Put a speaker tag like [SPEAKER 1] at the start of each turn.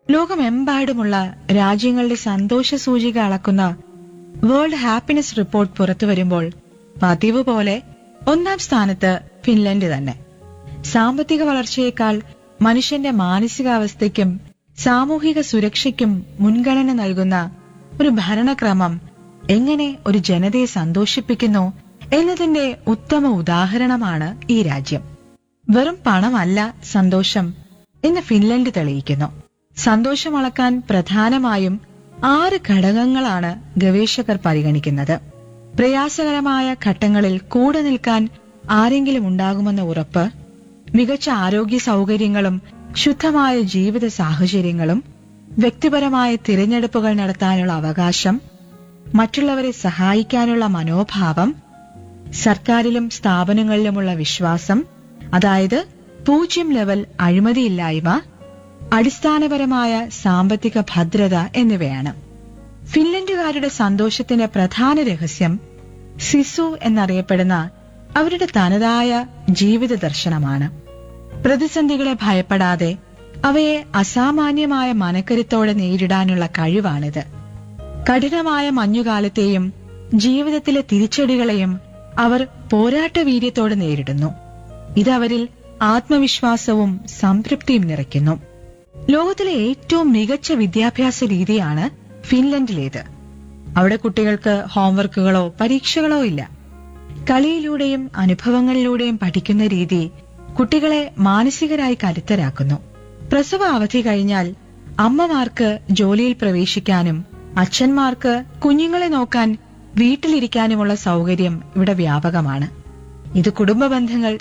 [SPEAKER 1] ലോകമെമ്പാടുമുള്ള രാജ്യങ്ങളുടെ സന്തോഷ സൂചിക അളക്കുന്ന വേൾഡ് ഹാപ്പിനെസ് റിപ്പോർട്ട് പുറത്തുവരുമ്പോൾ പതിവ് പോലെ ഒന്നാം സ്ഥാനത്ത് ഫിൻലൻഡ് തന്നെ സാമ്പത്തിക വളർച്ചയേക്കാൾ മനുഷ്യന്റെ മാനസികാവസ്ഥയ്ക്കും സാമൂഹിക സുരക്ഷയ്ക്കും മുൻഗണന നൽകുന്ന ഒരു ഭരണക്രമം എങ്ങനെ ഒരു ജനതയെ സന്തോഷിപ്പിക്കുന്നു എന്നതിന്റെ ഉത്തമ ഉദാഹരണമാണ് ഈ രാജ്യം വെറും പണമല്ല സന്തോഷം എന്ന് ഫിൻലൻഡ് തെളിയിക്കുന്നു സന്തോഷം അളക്കാൻ പ്രധാനമായും ആറ് ഘടകങ്ങളാണ് ഗവേഷകർ പരിഗണിക്കുന്നത് പ്രയാസകരമായ ഘട്ടങ്ങളിൽ കൂടെ നിൽക്കാൻ ആരെങ്കിലും ഉണ്ടാകുമെന്ന ഉറപ്പ് മികച്ച ആരോഗ്യ സൗകര്യങ്ങളും ശുദ്ധമായ ജീവിത സാഹചര്യങ്ങളും വ്യക്തിപരമായ തിരഞ്ഞെടുപ്പുകൾ നടത്താനുള്ള അവകാശം മറ്റുള്ളവരെ സഹായിക്കാനുള്ള മനോഭാവം സർക്കാരിലും സ്ഥാപനങ്ങളിലുമുള്ള വിശ്വാസം അതായത് പൂജ്യം ലെവൽ അഴിമതിയില്ലായ്മ അടിസ്ഥാനപരമായ സാമ്പത്തിക ഭദ്രത എന്നിവയാണ് ഫിൻലൻഡുകാരുടെ സന്തോഷത്തിന്റെ പ്രധാന രഹസ്യം സിസു എന്നറിയപ്പെടുന്ന അവരുടെ തനതായ ജീവിത ദർശനമാണ് പ്രതിസന്ധികളെ ഭയപ്പെടാതെ അവയെ അസാമാന്യമായ മനക്കരുത്തോടെ നേരിടാനുള്ള കഴിവാണിത് കഠിനമായ മഞ്ഞുകാലത്തെയും ജീവിതത്തിലെ തിരിച്ചടികളെയും അവർ പോരാട്ട വീര്യത്തോടെ നേരിടുന്നു ഇതവരിൽ ആത്മവിശ്വാസവും സംതൃപ്തിയും നിറയ്ക്കുന്നു ലോകത്തിലെ ഏറ്റവും മികച്ച വിദ്യാഭ്യാസ രീതിയാണ് ഫിൻലൻഡിലേത് അവിടെ കുട്ടികൾക്ക് ഹോംവർക്കുകളോ പരീക്ഷകളോ ഇല്ല കളിയിലൂടെയും അനുഭവങ്ങളിലൂടെയും പഠിക്കുന്ന രീതി കുട്ടികളെ മാനസികരായി കരുത്തരാക്കുന്നു പ്രസവ അവധി കഴിഞ്ഞാൽ അമ്മമാർക്ക് ജോലിയിൽ പ്രവേശിക്കാനും അച്ഛന്മാർക്ക് കുഞ്ഞുങ്ങളെ നോക്കാൻ വീട്ടിലിരിക്കാനുമുള്ള സൗകര്യം ഇവിടെ വ്യാപകമാണ് ഇത് കുടുംബ ബന്ധങ്ങൾ